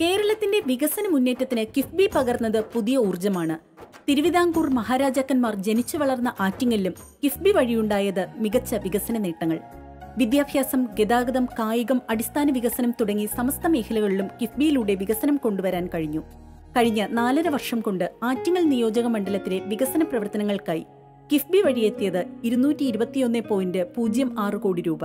കേരളത്തിന്റെ വികസന മുന്നേറ്റത്തിന് കിഫ്ബി പകർന്നത് പുതിയ ഊർജമാണ് തിരുവിതാംകൂർ മഹാരാജാക്കന്മാർ ജനിച്ചു വളർന്ന ആറ്റിങ്ങലിലും കിഫ്ബി വഴിയുണ്ടായത് മികച്ച വികസന നേട്ടങ്ങൾ വിദ്യാഭ്യാസം ഗതാഗതം കായികം അടിസ്ഥാന വികസനം തുടങ്ങി സമസ്ത മേഖലകളിലും കിഫ്ബിയിലൂടെ വികസനം കൊണ്ടുവരാൻ കഴിഞ്ഞു കഴിഞ്ഞ നാലര വർഷം കൊണ്ട് ആറ്റിങ്ങൽ നിയോജക മണ്ഡലത്തിലെ വികസന പ്രവർത്തനങ്ങൾക്കായി കിഫ്ബി വഴിയെത്തിയത് ഇരുന്നൂറ്റി ഇരുപത്തിയൊന്ന് പോയിന്റ് പൂജ്യം ആറ് കോടി രൂപ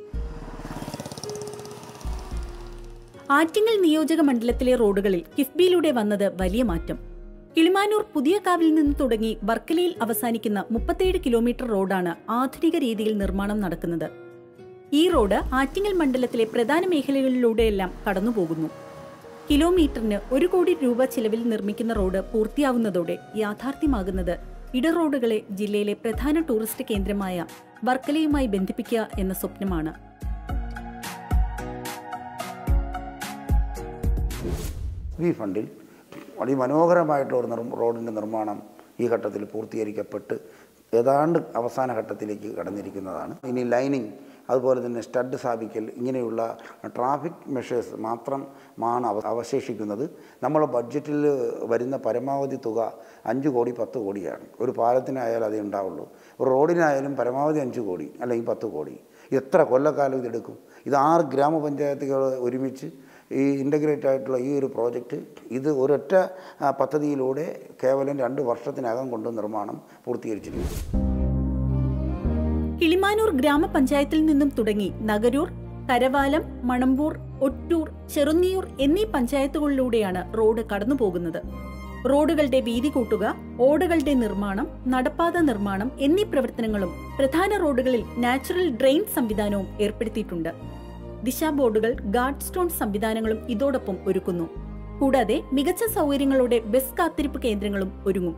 ആറ്റിങ്ങൽ നിയോജക മണ്ഡലത്തിലെ റോഡുകളിൽ കിഫ്ബിയിലൂടെ വന്നത് വലിയ മാറ്റം കിളിമാനൂർ പുതിയ കാവിൽ നിന്ന് തുടങ്ങി വർക്കലയിൽ അവസാനിക്കുന്ന മുപ്പത്തേഴ് കിലോമീറ്റർ റോഡാണ് ആധുനിക രീതിയിൽ നിർമ്മാണം നടക്കുന്നത് ഈ റോഡ് ആറ്റിങ്ങൽ മണ്ഡലത്തിലെ പ്രധാന മേഖലകളിലൂടെയെല്ലാം കടന്നുപോകുന്നു കിലോമീറ്ററിന് ഒരു കോടി രൂപ ചിലവിൽ നിർമ്മിക്കുന്ന റോഡ് പൂർത്തിയാവുന്നതോടെ യാഥാർത്ഥ്യമാകുന്നത് ഇടറോഡുകളെ ജില്ലയിലെ പ്രധാന ടൂറിസ്റ്റ് കേന്ദ്രമായ വർക്കലയുമായി ബന്ധിപ്പിക്കുക എന്ന സ്വപ്നമാണ് ഈ ഫണ്ടിൽ അതിമനോഹരമായിട്ടുള്ള ഒരു നിർ റോഡിൻ്റെ നിർമ്മാണം ഈ ഘട്ടത്തിൽ പൂർത്തീകരിക്കപ്പെട്ട് ഏതാണ്ട് അവസാന ഘട്ടത്തിലേക്ക് കടന്നിരിക്കുന്നതാണ് ഇനി ലൈനിങ് അതുപോലെ തന്നെ സ്റ്റഡ് സ്ഥാപിക്കൽ ഇങ്ങനെയുള്ള ട്രാഫിക് മെഷേഴ്സ് മാത്രമാണ് അവ അവശേഷിക്കുന്നത് നമ്മളെ ബഡ്ജറ്റിൽ വരുന്ന പരമാവധി തുക അഞ്ച് കോടി പത്ത് കോടിയാണ് ഒരു പാലത്തിനായാലും അതേ ഉണ്ടാവുള്ളൂ ഒരു റോഡിനായാലും പരമാവധി അഞ്ച് കോടി അല്ലെങ്കിൽ പത്ത് കോടി എത്ര കൊല്ലക്കാലം ഇതെടുക്കും ഇത് ആറ് ഗ്രാമപഞ്ചായത്തുകൾ ഒരുമിച്ച് ഈ ഇൻ്റഗ്രേറ്റ് ആയിട്ടുള്ള ഈ ഒരു പ്രോജക്റ്റ് ഇത് ഒരൊറ്റ ആ, പദ്ധതിയിലൂടെ കേവലം രണ്ട് വർഷത്തിനകം കൊണ്ട് നിർമ്മാണം പൂർത്തീകരിച്ചിരിക്കുന്നു കിളിമാനൂർ ഗ്രാമപഞ്ചായത്തിൽ നിന്നും തുടങ്ങി നഗരൂർ കരവാലം മണമ്പൂർ ഒട്ടൂർ ചെറുന്നിയൂർ എന്നീ പഞ്ചായത്തുകളിലൂടെയാണ് റോഡ് കടന്നുപോകുന്നത് റോഡുകളുടെ വീതി കൂട്ടുക ഓടകളുടെ നിർമ്മാണം നടപ്പാത നിർമ്മാണം എന്നീ പ്രവർത്തനങ്ങളും പ്രധാന റോഡുകളിൽ നാച്ചുറൽ ഡ്രെയിൻ സംവിധാനവും ഏർപ്പെടുത്തിയിട്ടുണ്ട് ദിശാ ബോർഡുകൾ ഗാർഡ് സ്റ്റോൺ സംവിധാനങ്ങളും ഇതോടൊപ്പം ഒരുക്കുന്നു കൂടാതെ മികച്ച സൗകര്യങ്ങളോടെ ബസ് കാത്തിരിപ്പ് കേന്ദ്രങ്ങളും ഒരുങ്ങും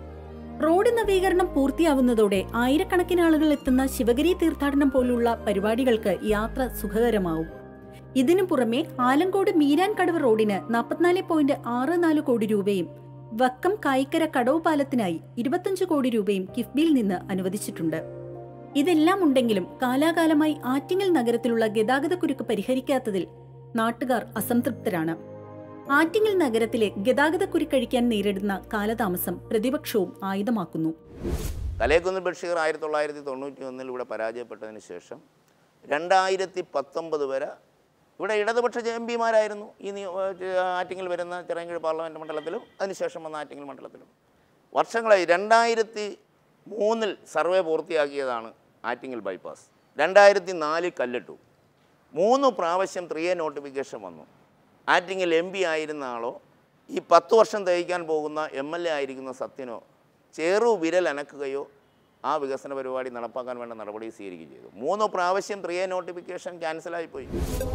റോഡ് നവീകരണം പൂർത്തിയാവുന്നതോടെ ആയിരക്കണക്കിന് ആളുകൾ എത്തുന്ന ശിവഗിരി തീർത്ഥാടനം പോലുള്ള പരിപാടികൾക്ക് യാത്ര സുഖകരമാവും ഇതിനു പുറമെ ആലങ്കോട് മീരാൻകടവ് റോഡിന് നാൽപ്പത്തിനാല് പോയിന്റ് ആറ് നാല് കോടി രൂപയും വക്കം കായിക്കര കടവ് പാലത്തിനായി ഇരുപത്തഞ്ച് കോടി രൂപയും കിഫ്ബിയിൽ നിന്ന് അനുവദിച്ചിട്ടുണ്ട് ഇതെല്ലാം ഉണ്ടെങ്കിലും കാലാകാലമായി ആറ്റിങ്ങൽ നഗരത്തിലുള്ള ഗതാഗതക്കുരുക്ക് പരിഹരിക്കാത്തതിൽ നാട്ടുകാർ അസംതൃപ്തരാണ് ആറ്റിങ്ങൽ നഗരത്തിലെ ഗതാഗതക്കുരുക്കഴിക്കാൻ നേരിടുന്ന കാലതാമസം പ്രതിപക്ഷവും ആയുധമാക്കുന്നു കലേക്കുന്ന് ബഷീർ ആയിരത്തി തൊള്ളായിരത്തി തൊണ്ണൂറ്റി ഒന്നിൽ ഇവിടെ പരാജയപ്പെട്ടതിന് ശേഷം രണ്ടായിരത്തി പത്തൊമ്പത് വരെ ഇവിടെ ഇടതുപക്ഷ എം പിമാരായിരുന്നു ഈ നിയോ- ഏഹ് ആറ്റിങ്ങൽ വരുന്ന ചിറയൻകീഴ് പാർലമെൻറ്റ് മണ്ഡലത്തിലും അതിനുശേഷം വന്ന ആറ്റിങ്ങൽ മണ്ഡലത്തിലും വർഷങ്ങളായി രണ്ടായിരത്തി മൂന്നിൽ സർവേ പൂർത്തിയാക്കിയതാണ് ആറ്റിങ്ങൽ ബൈപ്പാസ് രണ്ടായിരത്തി നാലിൽ കല്ലിട്ടു മൂന്ന് പ്രാവശ്യം ത്രീ എ നോട്ടിഫിക്കേഷൻ വന്നു ആറ്റിങ്ങൽ എം പി ആയിരുന്ന ആളോ ഈ പത്ത് വർഷം തയ്ക്കാൻ പോകുന്ന എം എൽ എ ആയിരിക്കുന്ന സത്യനോ ചെറു വിരൽ അനക്കുകയോ ആ വികസന പരിപാടി നടപ്പാക്കാൻ വേണ്ട നടപടി സ്വീകരിക്കുകയും ചെയ്തു മൂന്ന് പ്രാവശ്യം ത്രീ എ നോട്ടിഫിക്കേഷൻ ക്യാൻസലായിപ്പോയി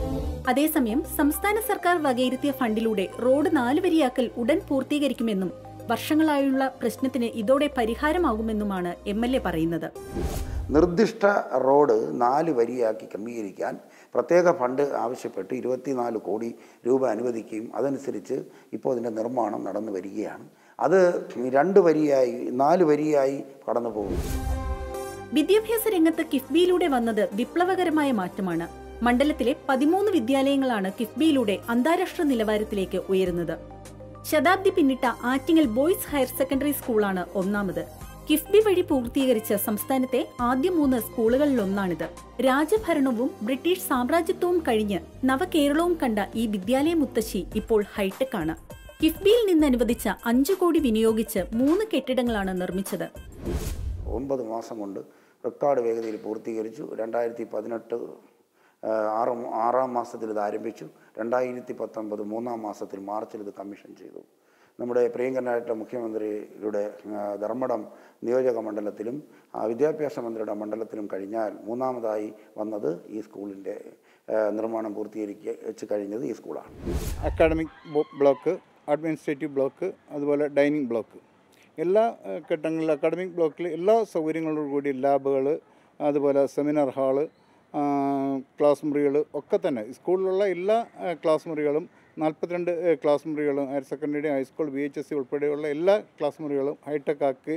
അതേസമയം സംസ്ഥാന സർക്കാർ വകയിരുത്തിയ ഫണ്ടിലൂടെ റോഡ് നാലുവരിയാക്കൽ ഉടൻ പൂർത്തീകരിക്കുമെന്നും വർഷങ്ങളായുള്ള പ്രശ്നത്തിന് ഇതോടെ പരിഹാരമാകുമെന്നുമാണ് എം എൽ എ പറയുന്നത് നിർദ്ദിഷ്ട റോഡ് നാല് വരിയാക്കി ക്രമീകരിക്കാൻ പ്രത്യേക ഫണ്ട് ആവശ്യപ്പെട്ട് ഇരുപത്തിനാല് കോടി രൂപ അനുവദിക്കുകയും അതനുസരിച്ച് ഇപ്പോൾ ഇതിൻ്റെ നിർമ്മാണം നടന്നു വരികയാണ് അത് രണ്ട് വരിയായി നാല് വരിയായി കടന്നു പോകും വിദ്യാഭ്യാസ രംഗത്ത് കിഫ്ബിയിലൂടെ വന്നത് വിപ്ലവകരമായ മാറ്റമാണ് മണ്ഡലത്തിലെ പതിമൂന്ന് വിദ്യാലയങ്ങളാണ് കിഫ്ബിയിലൂടെ അന്താരാഷ്ട്ര നിലവാരത്തിലേക്ക് ഉയരുന്നത് ശതാബ്ദി പിന്നിട്ട ആറ്റിങ്ങൽ ബോയ്സ് ഹയർ സെക്കൻഡറി സ്കൂളാണ് ഒന്നാമത് കിഫ്ബി വഴി പൂർത്തീകരിച്ച സംസ്ഥാനത്തെ ആദ്യ മൂന്ന് സ്കൂളുകളിലൊന്നാണിത് രാജഭരണവും ബ്രിട്ടീഷ് സാമ്രാജ്യത്വവും കഴിഞ്ഞ് നവകേരളവും കണ്ട ഈ വിദ്യാലയ മുത്തശ്ശി ഇപ്പോൾ ഹൈടെക് ആണ് കിഫ്ബിയിൽ നിന്ന് അനുവദിച്ച അഞ്ചു കോടി വിനിയോഗിച്ച് മൂന്ന് കെട്ടിടങ്ങളാണ് നിർമ്മിച്ചത് ഒമ്പത് മാസം കൊണ്ട് റെക്കോർഡ് വേഗതയിൽ പൂർത്തീകരിച്ചു രണ്ടായിരത്തി പതിനെട്ട് ആറ് ആറാം മാസത്തിൽ ഇത് ആരംഭിച്ചു രണ്ടായിരത്തി പത്തൊമ്പത് മൂന്നാം മാസത്തിൽ മാർച്ചിൽ ഇത് കമ്മീഷൻ ചെയ്തു നമ്മുടെ പ്രിയങ്കരനായിട്ടുള്ള മുഖ്യമന്ത്രിയുടെ ആ, ധർമ്മടം നിയോജക മണ്ഡലത്തിലും ആ, വിദ്യാഭ്യാസ മന്ത്രിയുടെ മണ്ഡലത്തിലും കഴിഞ്ഞാൽ മൂന്നാമതായി വന്നത് ഈ സ്കൂളിൻ്റെ ആ, നിർമ്മാണം പൂർത്തീകരിച്ച് കഴിഞ്ഞത് ഈ സ്കൂളാണ് അക്കാഡമിക് ബോ- ബ്ലോക്ക് അഡ്മിനിസ്ട്രേറ്റീവ് ബ്ലോക്ക് അതുപോലെ ഡൈനിങ് ബ്ലോക്ക് എല്ലാ ഏഹ്, ഘട്ടങ്ങളിലും അക്കാഡമിക് ബ്ലോക്കിൽ എല്ലാ സൗകര്യങ്ങളോടും കൂടി ലാബുകൾ അതുപോലെ സെമിനാർ ഹാള് ക്ലാസ് മുറികൾ ഒക്കെ തന്നെ സ്കൂളിലുള്ള എല്ലാ ഏഹ്, ക്ലാസ് മുറികളും നാൽപ്പത്തിരണ്ട് ഏഹ്, ക്ലാസ് മുറികളും higher secondary high school B H S C ഉൾപ്പെടെയുള്ള എല്ലാ ക്ലാസ് മുറികളും ഹൈടെക് ആക്കി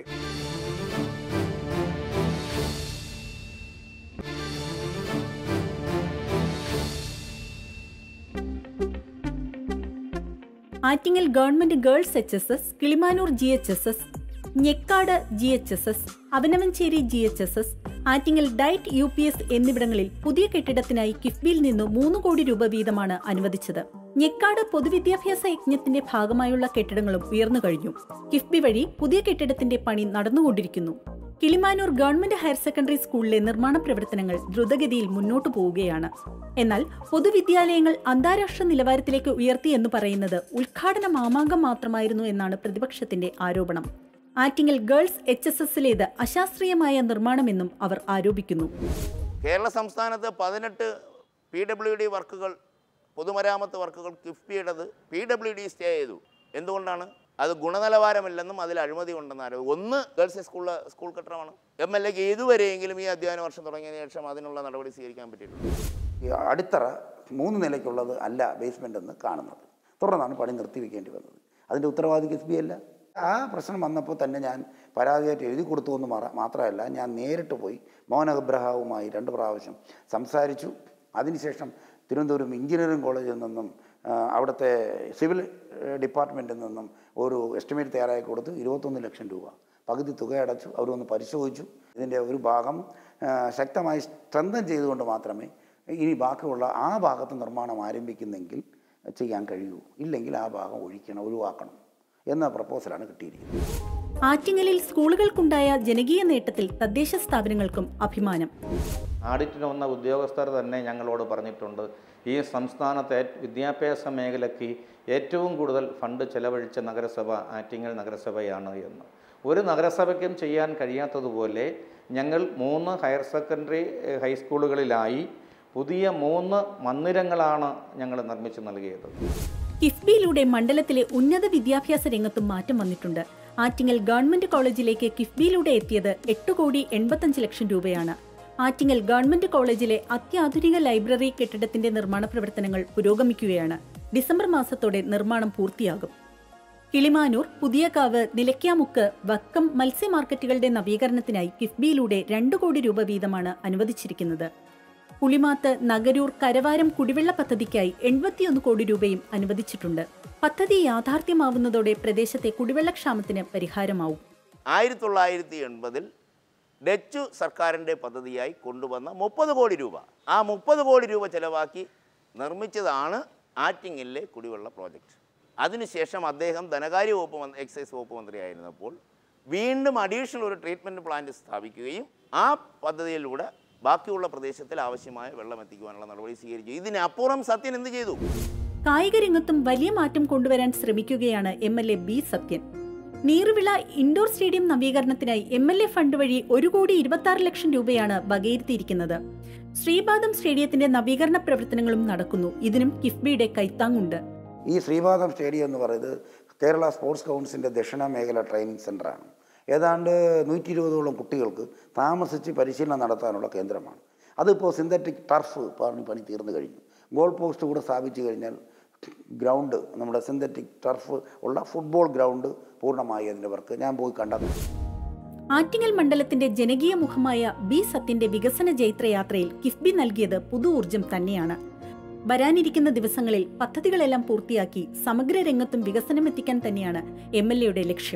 Attingal government girls H S S Kilimanoor G H S S Njekkad G H S S Avanavanchery G H S S Attingal DIET U P S എന്നിവിടങ്ങളിൽ പുതിയ കെട്ടിടത്തിനായി കിഫ്ബിയിൽ നിന്ന് മൂന്ന് കോടി രൂപ വീതമാണ് അനുവദിച്ചത് ഞെക്കാട് പൊതുവിദ്യാഭ്യാസ യജ്ഞത്തിന്റെ ഭാഗമായുള്ള കെട്ടിടങ്ങളും ഉയർന്നു കഴിഞ്ഞു കിഫ്ബി വഴി പുതിയ കെട്ടിടത്തിന്റെ പണി നടന്നുകൊണ്ടിരിക്കുന്നു കിളിമാനൂർ ഗവൺമെന്റ് ഹയർ സെക്കൻഡറി സ്കൂളിലെ നിർമ്മാണ പ്രവർത്തനങ്ങൾ ദ്രുതഗതിയിൽ മുന്നോട്ടു പോവുകയാണ് എന്നാൽ പൊതുവിദ്യാലയങ്ങൾ അന്താരാഷ്ട്ര നിലവാരത്തിലേക്ക് ഉയർത്തി എന്ന് പറയുന്നത് ഉദ്ഘാടന മാമാങ്കം മാത്രമായിരുന്നു എന്നാണ് പ്രതിപക്ഷത്തിന്റെ ആരോപണം ആറ്റിങ്ങൽ ഗേൾസ് എച്ച് എസ് എസിലേത് അശാസ്ത്രീയമായ നിർമ്മാണമെന്നും അവർ ആരോപിക്കുന്നു കേരള സംസ്ഥാനത്ത് പതിനെട്ട് പി ഡബ്ല്യു ഡി വർക്കുകൾ പൊതുമരാമത്ത് വർക്കുകൾ കിഫ്ബിയുടേത് പി ഡബ്ല്യു ഡി സ്റ്റേ ചെയ്തു എന്തുകൊണ്ടാണ് അത് ഗുണനിലവാരമില്ലെന്നും അതിൽ അഴിമതി ഉണ്ടെന്ന് ആരോ ഒന്ന് ഗേൾസ് സ്കൂളിലെ സ്കൂൾ കെട്ടിടമാണ് എം എൽ എക്ക് ഇതുവരെയെങ്കിലും ഈ അധ്യയന വർഷം തുടങ്ങിയതിന് ശേഷം അതിനുള്ള നടപടി സ്വീകരിക്കാൻ പറ്റിയിട്ടുണ്ട് ഈ അടിത്തറ മൂന്ന് നിലയ്ക്കുള്ളത് അല്ല ബേസ്മെൻ്റ് എന്ന് കാണുന്നത് തുടർന്നാണ് പണി നിർത്തിവെക്കേണ്ടി വന്നത് അതിൻ്റെ ഉത്തരവാദി കിഫ്ബി അല്ല ആ പ്രശ്നം വന്നപ്പോൾ തന്നെ ഞാൻ പരാതിയായിട്ട് എഴുതി കൊടുത്തു എന്ന് മാറ മാത്രമല്ല ഞാൻ നേരിട്ട് പോയി മോഹൻ അബ്രഹാവുമായി രണ്ട് പ്രാവശ്യം സംസാരിച്ചു അതിനുശേഷം തിരുവനന്തപുരം എഞ്ചിനീയറിംഗ് കോളേജിൽ നിന്നും ആ, അവിടുത്തെ സിവിൽ ഡിപ്പാർട്ട്മെൻറ്റിൽ നിന്നും ഒരു എസ്റ്റിമേറ്റ് തയ്യാറാക്കി കൊടുത്തു ഇരുപത്തൊന്ന് ലക്ഷം രൂപ പകുതി തുക അടച്ചു അവരൊന്ന് പരിശോധിച്ചു ഇതിൻ്റെ ഒരു ഭാഗം ആ, ശക്തമായി സ്ട്രെങ്തൻ ചെയ്തുകൊണ്ട് മാത്രമേ ഇനി ബാക്കിയുള്ള ആ ഭാഗത്ത് നിർമ്മാണം ആരംഭിക്കുന്നെങ്കിൽ ചെയ്യാൻ കഴിയൂ ഇല്ലെങ്കിൽ ആ ഭാഗം ഒഴിക്കണം ഒഴിവാക്കണം എന്ന പ്രപ്പോസലാണ് കിട്ടിയിരിക്കുന്നത് ആറ്റിങ്ങലിൽ സ്കൂളുകൾക്കുണ്ടായ ജനകീയ നേട്ടത്തിൽ തദ്ദേശ സ്ഥാപനങ്ങൾക്കും അഭിമാനം ആഡിറ്റിന് വന്ന ഉദ്യോഗസ്ഥർ തന്നെ ഞങ്ങളോട് പറഞ്ഞിട്ടുണ്ട് ഈ സംസ്ഥാനത്തെ വിദ്യാഭ്യാസ മേഖലയ്ക്ക് ഏറ്റവും കൂടുതൽ ഫണ്ട് ചെലവഴിച്ച നഗരസഭ ആറ്റിങ്ങൽ നഗരസഭയാണ് എന്ന് ഒരു നഗരസഭയ്ക്കും ചെയ്യാൻ കഴിയാത്തതുപോലെ ഞങ്ങൾ മൂന്ന് ഹയർ സെക്കൻഡറി എഹ്, ഹൈസ്കൂളുകളിലായി പുതിയ മൂന്ന് മന്ദിരങ്ങളാണ് ഞങ്ങൾ നിർമ്മിച്ച് നൽകിയത് കിഫ്ബിയിലൂടെ മണ്ഡലത്തിലെ ഉന്നത വിദ്യാഭ്യാസ രംഗത്തും മാറ്റം വന്നിട്ടുണ്ട് ആറ്റിങ്ങൽ ഗവൺമെന്റ് കോളേജിലേക്ക് കിഫ്ബിയിലൂടെ എത്തിയത് എട്ട് കോടി എൺപത്തഞ്ച് ലക്ഷം രൂപയാണ് ആറ്റിങ്ങൽ ഗവൺമെന്റ് കോളേജിലെ അത്യാധുനിക ലൈബ്രറി കെട്ടിടത്തിന്റെ നിർമ്മാണ പ്രവർത്തനങ്ങൾ പുരോഗമിക്കുകയാണ് ഡിസംബർ മാസത്തോടെ നിർമ്മാണം പൂർത്തിയാകും കിളിമാനൂർ പുതിയകാവ് നിലയ്ക്കാമുക്ക് വക്കം മത്സ്യ മാർക്കറ്റുകളുടെ നവീകരണത്തിനായി കിഫ്ബിയിലൂടെ രണ്ട് കോടി രൂപ വീതമാണ് അനുവദിച്ചിരിക്കുന്നത് പുളിമാത്ത് നഗരൂർ കരവാരം കുടിവെള്ള പദ്ധതിക്കായി എൺപത്തിയൊന്ന് കോടി രൂപയും അനുവദിച്ചിട്ടുണ്ട് പദ്ധതി യാഥാർത്ഥ്യമാവുന്നതോടെ പ്രദേശത്തെ കുടിവെള്ളക്ഷാമത്തിന് പരിഹാരമാവും ആയിരത്തി തൊള്ളായിരത്തി എൺപതിൽ ഡച്ചു സർക്കാരിൻ്റെ പദ്ധതിയായി കൊണ്ടുവന്ന മുപ്പത് കോടി രൂപ ആ മുപ്പത് കോടി രൂപ ചെലവാക്കി നിർമ്മിച്ചതാണ് ആറ്റിങ്ങലിലെ കുടിവെള്ള പ്രോജക്റ്റ് അതിനുശേഷം അദ്ദേഹം ധനകാര്യ വകുപ്പ് മന്ത്രി എക്സൈസ് വകുപ്പ് മന്ത്രിയായിരുന്നപ്പോൾ വീണ്ടും അഡീഷണൽ ഒരു ട്രീറ്റ്മെൻറ്റ് പ്ലാന്റ് സ്ഥാപിക്കുകയും ആ പദ്ധതിയിലൂടെ ബാക്കിയുള്ള പ്രദേശത്തിൽ ആവശ്യമായ വെള്ളം എത്തിക്കുവാനുള്ള നടപടി സ്വീകരിച്ചു ഇതിനപ്പുറം സത്യൻ എന്ത് ചെയ്തു കായിക രംഗത്തും വലിയ മാറ്റം കൊണ്ടുവരാൻ ശ്രമിക്കുകയാണ് M L A B Sathyan Neeruvila indoor stadium നവീകരണത്തിനായി എം എൽ എ ഫണ്ട് വഴി ഒരു കോടി ഇരുപത്തി ആറ് ലക്ഷം രൂപയാണ് വകയിരുത്തിയിരിക്കുന്നത് ശ്രീപാദം സ്റ്റേഡിയത്തിന്റെ നവീകരണ പ്രവർത്തനങ്ങളും നടക്കുന്നു ഇതിനും കിഫ്ബിയുടെ കൈത്താങ്ങുണ്ട് ഈ ശ്രീപാദം സ്റ്റേഡിയം എന്ന് പറയുന്നത് കേരള സ്പോർട്സ് കൗൺസിലിൻ്റെ ദക്ഷിണ മേഖല ട്രെയിനിങ് സെൻ്ററാണ് ഏതാണ്ട് നൂറ്റി ഇരുപതോളം കുട്ടികൾക്ക് താമസിച്ച് പരിശീലനം നടത്താനുള്ള കേന്ദ്രമാണ് അതിപ്പോൾ സിന്തറ്റിക് ടർഫ് പണി പണി തീർന്നു കഴിഞ്ഞു ഗോൾ പോസ്റ്റ് കൂടെ സ്ഥാപിച്ചു കഴിഞ്ഞാൽ ഗ്രൗണ്ട് നമ്മുടെ സിന്തറ്റിക് ടർഫ് ഉള്ള ഫുട്ബോൾ ഗ്രൗണ്ട് പൂർണ്ണമായി അതിൻ്റെ വർക്ക് ഞാൻ പോയി കണ്ടതാണ് ആറ്റിങ്ങൽ മണ്ഡലത്തിന്റെ ജനകീയ മുഖമായ ബി സത്യന്റെ വികസന ജൈത്രയാത്രയിൽ കിഫ്ബി നൽകിയത് പുതു ഊർജം തന്നെയാണ് വരാനിരിക്കുന്ന ദിവസങ്ങളിൽ പദ്ധതികളെല്ലാം പൂർത്തിയാക്കി സമഗ്ര രംഗത്തും വികസനമെത്തിക്കാൻ തന്നെയാണ് എം എൽ എയുടെ ലക്ഷ്യം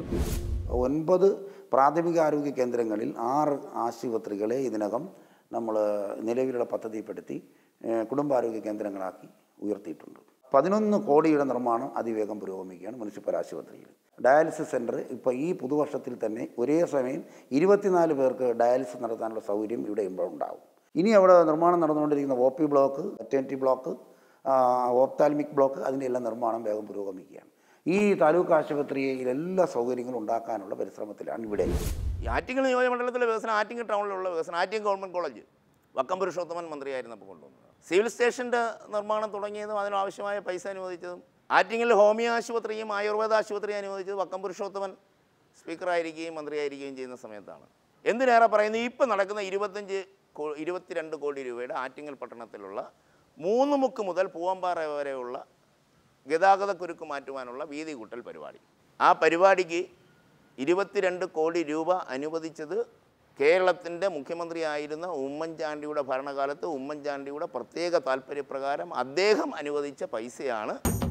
ഒൻപത് പ്രാഥമിക ആരോഗ്യ കേന്ദ്രങ്ങളിൽ ആറ് ആശുപത്രികളെ ഇതിനകം നമ്മൾ നിലവിലുള്ള പദ്ധതിപ്പെടുത്തി ഏഹ്, കുടുംബാരോഗ്യ കേന്ദ്രങ്ങളാക്കി ഉയർത്തിയിട്ടുണ്ട് പതിനൊന്ന് കോടിയുടെ നിർമ്മാണം അതിവേഗം പുരോഗമിക്കുകയാണ് മുനിസിപ്പൽ ആശുപത്രിയിൽ ഡയാലിസിസ് സെൻറ്റർ ഇപ്പോൾ ഈ പുതുവർഷത്തിൽ തന്നെ ഒരേ സമയം ഇരുപത്തിനാല് പേർക്ക് ഡയാലിസിസ് നടത്താനുള്ള സൗകര്യം ഇവിടെ ഇപ്പോൾ ഉണ്ടാവും ഇനി അവിടെ നിർമ്മാണം നടന്നുകൊണ്ടിരിക്കുന്ന O P block maternity block ophthalmic block അതിൻ്റെ എല്ലാം നിർമ്മാണം വേഗം പുരോഗമിക്കുകയാണ് ഈ താലൂക്ക് ആശുപത്രിയിൽ എല്ലാ സൗകര്യങ്ങളും ഉണ്ടാക്കാനുള്ള പരിശ്രമത്തിലാണ് ഇവിടെ ഈ ആറ്റിങ്ങൽ നിയോജകമണ്ഡലത്തിലെ വികസനം ആറ്റിങ്ങൽ ടൗണിലുള്ള വികസനം ആറ്റിങ്ങൽ ഗവൺമെൻറ് കോളേജ് വക്കം പുരുഷോത്തമൻ മന്ത്രിയായിരുന്നപ്പോൾ കൊണ്ടുവന്നത് സിവിൽ സ്റ്റേഷൻ്റെ നിർമ്മാണം തുടങ്ങിയതും അതിനാവശ്യമായ പൈസ അനുവദിച്ചതും ആറ്റിങ്ങൽ ഹോമിയോ ആശുപത്രിയും ആയുർവേദ ആശുപത്രിയും അനുവദിച്ചത് വക്കം പുരുഷോത്തമൻ സ്പീക്കറായിരിക്കുകയും മന്ത്രിയായിരിക്കുകയും ചെയ്യുന്ന സമയത്താണ് എന്തിനേറെ പറയുന്നു ഇപ്പം നടക്കുന്ന ഇരുപത്തഞ്ച് കോ ഇരുപത്തിരണ്ട് കോടി രൂപയുടെ ആറ്റിങ്ങൽ പട്ടണത്തിലുള്ള മൂന്ന് മുക്ക് മുതൽ പൂവമ്പാറ വരെയുള്ള ഗതാഗതക്കുരുക്ക് മാറ്റുവാനുള്ള വീതി കൂട്ടൽ പരിപാടി ആ പരിപാടിക്ക് ഇരുപത്തിരണ്ട് കോടി രൂപ അനുവദിച്ചത് കേരളത്തിൻ്റെ മുഖ്യമന്ത്രിയായിരുന്ന ഉമ്മൻചാണ്ടിയുടെ ഭരണകാലത്ത് ഉമ്മൻചാണ്ടിയുടെ പ്രത്യേക താല്പര്യപ്രകാരം അദ്ദേഹം അനുവദിച്ച പൈസയാണ്